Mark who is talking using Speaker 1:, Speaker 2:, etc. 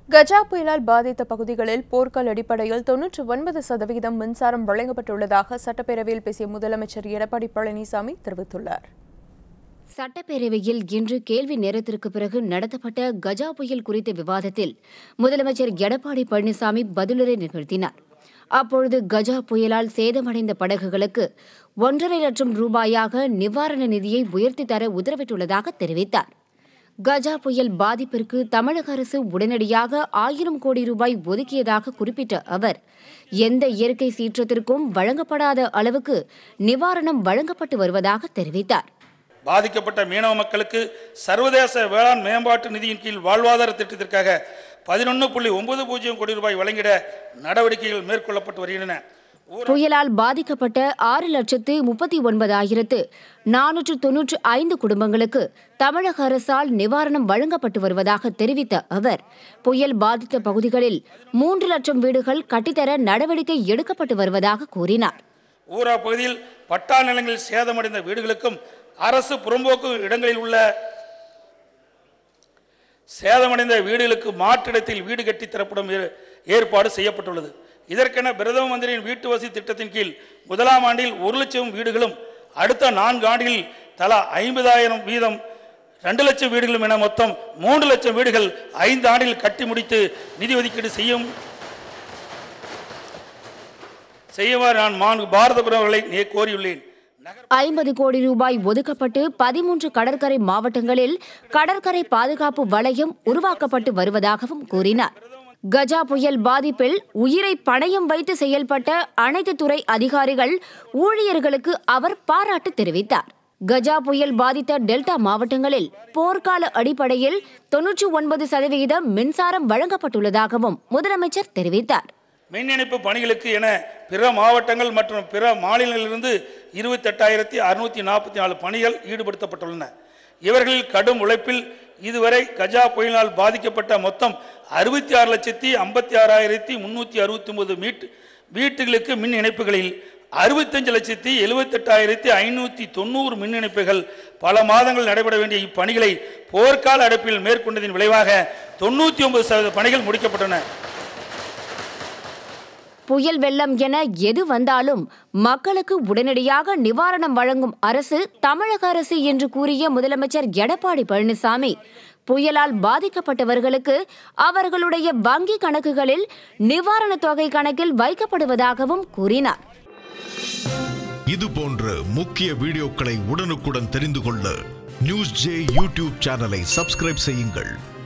Speaker 1: கஜா புயலால் பாதித்த பகுதிகளில் போர்க்கால அடிப்படையில் தொன்னூற்று ஒன்பது சதவிகிதம் மின்சாரம் வழங்கப்பட்டுள்ளதாக சட்டப்பேரவையில் பேசிய முதலமைச்சர் எடப்பாடி பழனிசாமி தெரிவித்துள்ளார்
Speaker 2: சட்டப்பேரவையில் இன்று கேள்வி நேரத்திற்கு பிறகு நடத்தப்பட்ட கஜா புயல் குறித்த விவாதத்தில் முதலமைச்சர் எடப்பாடி பழனிசாமி பதிலுரை நிகழ்த்தினார் அப்பொழுது கஜா புயலால் சேதமடைந்த படகுகளுக்கு ஒன்றரை லட்சம் ரூபாயாக நிவாரண நிதியை உயர்த்தி தர உத்தரவிட்டுள்ளதாக தெரிவித்தார் கஜா புயல் பாதிப்பிற்கு தமிழக அரசு உடனடியாக ஆயிரம் கோடி ரூபாய் ஒதுக்கியதாக குறிப்பிட்ட அவர் எந்த இயற்கை சீற்றத்திற்கும் வழங்கப்படாத அளவுக்கு நிவாரணம் வழங்கப்பட்டு வருவதாக தெரிவித்தார்
Speaker 3: பாதிக்கப்பட்ட மீனவ மக்களுக்கு சர்வதேச வேளாண் மேம்பாட்டு நிதியின் கீழ் வாழ்வாதார திட்டத்திற்காக பதினொன்று புள்ளி ஒன்பது பூஜ்ஜியம் கோடி ரூபாய் வழங்கிட நடவடிக்கைகள் மேற்கொள்ளப்பட்டு வருகின்றன ஊர-
Speaker 2: புயலால் பாதிக்கப்பட்ட ஆறு லட்சத்து முப்பத்தி ஒன்பதாயிரத்து நானூற்று தொன்னூற்று ஐந்து குடும்பங்களுக்கு தமிழக அரசால் நிவாரணம் வழங்கப்பட்டு வருவதாக தெரிவித்த அவர் புயல் பாதித்த பகுதிகளில் மூன்று லட்சம் வீடுகள் கட்டித்தர நடவடிக்கை எடுக்கப்பட்டு வருவதாக கூறினார்
Speaker 3: ஊரா பகுதியில் பட்டா நிலங்களில் சேதமடைந்த வீடுகளுக்கும் அரசு புறம்போக்கு இடங்களில் உள்ள சேதமடைந்த வீடுகளுக்கு மாற்றிடத்தில் வீடு கட்டி தரப்படும் ஏ- ஏற்பாடு செய்யப்பட்டுள்ளது இதற்கென பிரதம மந்திரியின் வீட்டு வசதி திட்டத்தின் கீழ் முதலாம் ஆண்டில் ஒரு லட்சம் வீடுகளும் அடுத்த நான்கு ஆண்டுகளில் தலா ஐம்பதாயிரம் வீதம் ரெண்டு லட்சம் வீடுகளும் என மொத்தம் மூன்று லட்சம் வீடுகள் ஐந்து ஆண்டில் கட்டி முடித்து நிதி ஒதுக்கீடு செய்யும் செய்யுமாறு நான் மாண்பு பாரத பிரதமர்களை நே- கோரியுள்ளேன் நகர
Speaker 2: ஐம்பது கோடி ரூபாய் ஒதுக்கப்பட்டு பதிமூன்று கடற்கரை மாவட்டங்களில் கடற்கரை பாதுகாப்பு வளையம் உருவாக்கப்பட்டு வருவதாகவும் கூறினார் கஜா புயல் பாதிப்பில் உயிரை பணயம் வைத்து செயல்பட்ட அனைத்து துறை அதிகாரிகள் ஊழியர்களுக்கு அவர் பாராட்டு தெரிவித்தார் கஜா புயல் பாதித்த டெல்டா மாவட்டங்களில் போர்க்கால அடிப்படையில் தொன்னூற்றி ஒன்பது சதவிகிதம் மின்சாரம் வழங்கப்பட்டுள்ளதாகவும் முதலமைச்சர் தெரிவித்தார்
Speaker 3: மின் இணைப்பு பணிகளுக்கு என பிற மாவட்டங்கள் மற்றும் பிற மாநிலங்களிலிருந்து இருபத்தெட்டாயிரத்தி அறுநூத்தி நாற்பத்தி நாலு பணிகள் ஈடுபடுத்தப்பட்டுள்ளன இவர்களில் கடும் உழைப்பில் இதுவரை கஜா புயலினால் பாதிக்கப்பட்ட மொத்தம் அறுபத்தி ஆறு லட்சத்தி ஐம்பத்தி ஆறாயிரத்தி முன்னூற்றி அறுபத்தி ஒன்பது மீட் வீட்டுகளுக்கு மின் இணைப்புகளில் அறுபத்தஞ்சு லட்சத்தி எழுபத்தெட்டாயிரத்தி ஐநூற்றி தொண்ணூறு மின் இணைப்புகள் பல மாதங்கள் நடைபெற வேண்டிய இப்பணிகளை போர்க்கால அடைப்பில் மேற்கொண்டதின் விளைவாக தொண்ணூற்றி ஒன்பது சதவீத பணிகள் முடிக்கப்பட்டன
Speaker 2: புயல் வெள்ளம் என எது வந்தாலும் மக்களுக்கு உடனடியாக நிவாரணம் வழங்கும் அரசு தமிழக அரசு என்று கூறிய முதலமைச்சர் எடப்பாடி பழனிசாமி புயலால் பாதிக்கப்பட்டவர்களுக்கு அவர்களுடைய வங்கி கணக்குகளில் நிவாரணத் தொகை கணக்கில் வைக்கப்படுவதாகவும் கூறினார்
Speaker 4: இது போன்ற முக்கிய வீடியோக்களை உடனுக்குடன் தெரிந்து கொள்ள நியூஸ் ஜே யூடியூப் சேனலை சப்ஸ்கிரைப் செய்யுங்கள்